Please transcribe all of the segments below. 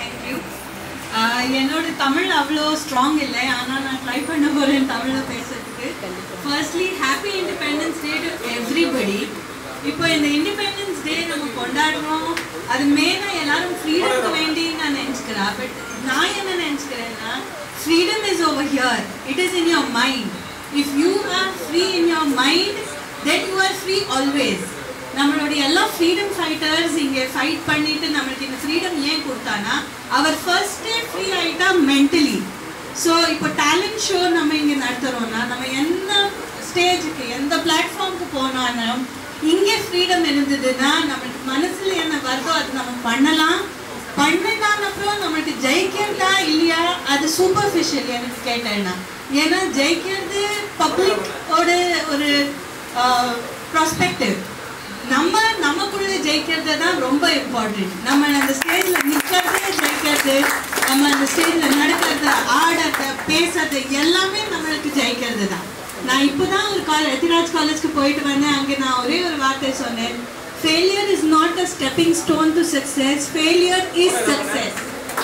thank you என்னோட தமிழ் அவ்வளோ strong இல்லை ஆனால் நான் ட்ரை பண்ண போகிறேன் தமிழில் பேசுறதுக்கு firstly happy independence day to everybody இப்போ இந்த இண்டிபெண்டன்ஸ் டே நம்ம கொண்டாடுறோம் அது மெயினாக எல்லாரும் ஃப்ரீடம்க்கு வேண்டி நான் நினச்சிக்கிறேன் பட் நான் என்ன நினச்சிக்கிறேன்னா freedom is over here it is in your mind if you are free in your mind then you are free always நம்மளுடைய எல்லா ஃப்ரீடம் ஃபைட்டர்ஸ் இங்கே ஃபைட் பண்ணிட்டு நம்மளுக்கு இந்த ஃப்ரீடம் ஏன் கொடுத்தானா அவர் ஃபர்ஸ்டே ஃப்ரீ ஆகிட்டா மென்டலி ஸோ இப்போ டேலண்ட் ஷோ நம்ம இங்கே நடத்துகிறோம்னா நம்ம எந்த ஸ்டேஜுக்கு எந்த பிளாட்ஃபார்முக்கு போனாலும் இங்கே ஃப்ரீடம் இருந்ததுன்னா நம்மளுக்கு மனசில் என்ன வருதோ அது நம்ம பண்ணலாம் பண்ணினான் அப்புறம் நம்மளுக்கு ஜெயிக்கிறதா இல்லையா அது சூப்பர்ஃபிஷியல் எனக்கு கேட்டேன்னா ஏன்னா ஜெயிக்கிறது பப்ளிக்கோட ஒரு ப்ராஸ்பெக்டிவ் நம்ம நமக்குள்ள ஜெயிக்கிறது தான் ரொம்ப இம்பார்ட்டன்ட் நம்ம அந்த ஸ்டேஜில் நிற்கிறது ஜெயிக்கிறது நம்ம அந்த ஸ்டேஜில் நடக்கிறது ஆடுறது பேசுறது எல்லாமே நம்மளுக்கு ஜெயிக்கிறது தான் நான் இப்போ தான் ஒரு காலேஜ் எத்திராஜ் காலேஜ்க்கு போயிட்டு வந்தேன் அங்கே நான் ஒரே ஒரு வார்த்தை சொன்னேன் failure is not a stepping stone to success failure is success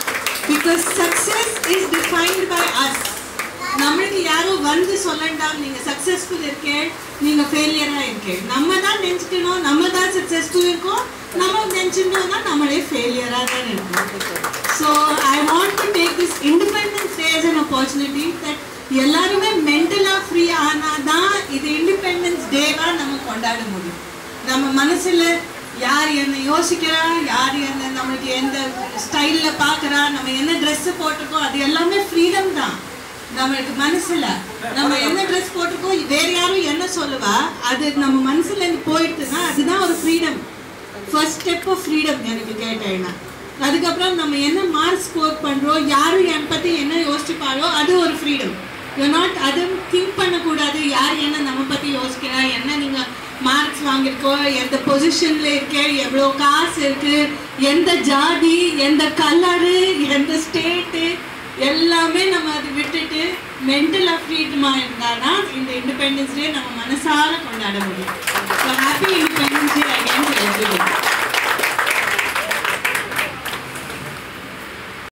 because success is defined by us நம்மளுக்கு யாரும் வந்து சொல்லண்டாம் நீங்க சக்சஸ்ஃபுல் இருக்கேன் நீங்க ஃபெயிலியரா இருக்கேன் நம்ம தான் நினைச்சுக்கணும் நம்ம தான் சக்சஸ்ஃபுல் இருக்கோம் நம்ம நினைச்சிருந்தோம்னா நம்மளே ஃபெயிலியரா தான் இருக்கோம் so I want to take this independence day as an opportunity that எல்லாருமே மென்டலாக ஃப்ரீ ஆனால் தான் இது இண்டிபெண்டன்ஸ் டேவாக நம்ம கொண்டாட முடியும் நம்ம மனசில் யார் என்ன யோசிக்கிறா யார் என்ன நம்மளுக்கு எந்த ஸ்டைலில் பார்க்குறா நம்ம என்ன ட்ரெஸ்ஸு போட்டிருக்கோம் அது எல்லாமே ஃப்ரீடம் தான் நம்மளுக்கு மனசுல நம்ம என்ன ட்ரெஸ் போட்டிருக்கோம் வேற யாரும் என்ன சொல்லுவா அது நம்ம மனசுல இருந்து போயிடுதுன்னா அதுதான் ஒரு freedom first step of freedom எனக்கு கேட்டேன்னா அதுக்கப்புறம் நம்ம என்ன மார்க் ஸ்கோர் பண்றோம் யாரும் என் பத்தி என்ன யோசிச்சுப்பாரோ அது ஒரு ஃப்ரீடம் யூ நாட் அது திங்க் பண்ணக்கூடாது யார் என்ன நம்ம பத்தி யோசிக்கிறா என்ன நீங்க மார்க்ஸ் வாங்கியிருக்கோ எந்த பொசிஷன்ல இருக்க எவ்வளோ காசு இருக்கு எந்த ஜாதி எந்த கலரு எந்த ஸ்டேட்டு எல்லாமே நம்ம அதை விட்டுட்டு மென்டலாக ஃப்ரீடமாக இருந்தால் தான் இந்த இண்டிபெண்டன்ஸ் டே நம்ம மனசார கொண்டாட முடியும் so happy independence day again to everybody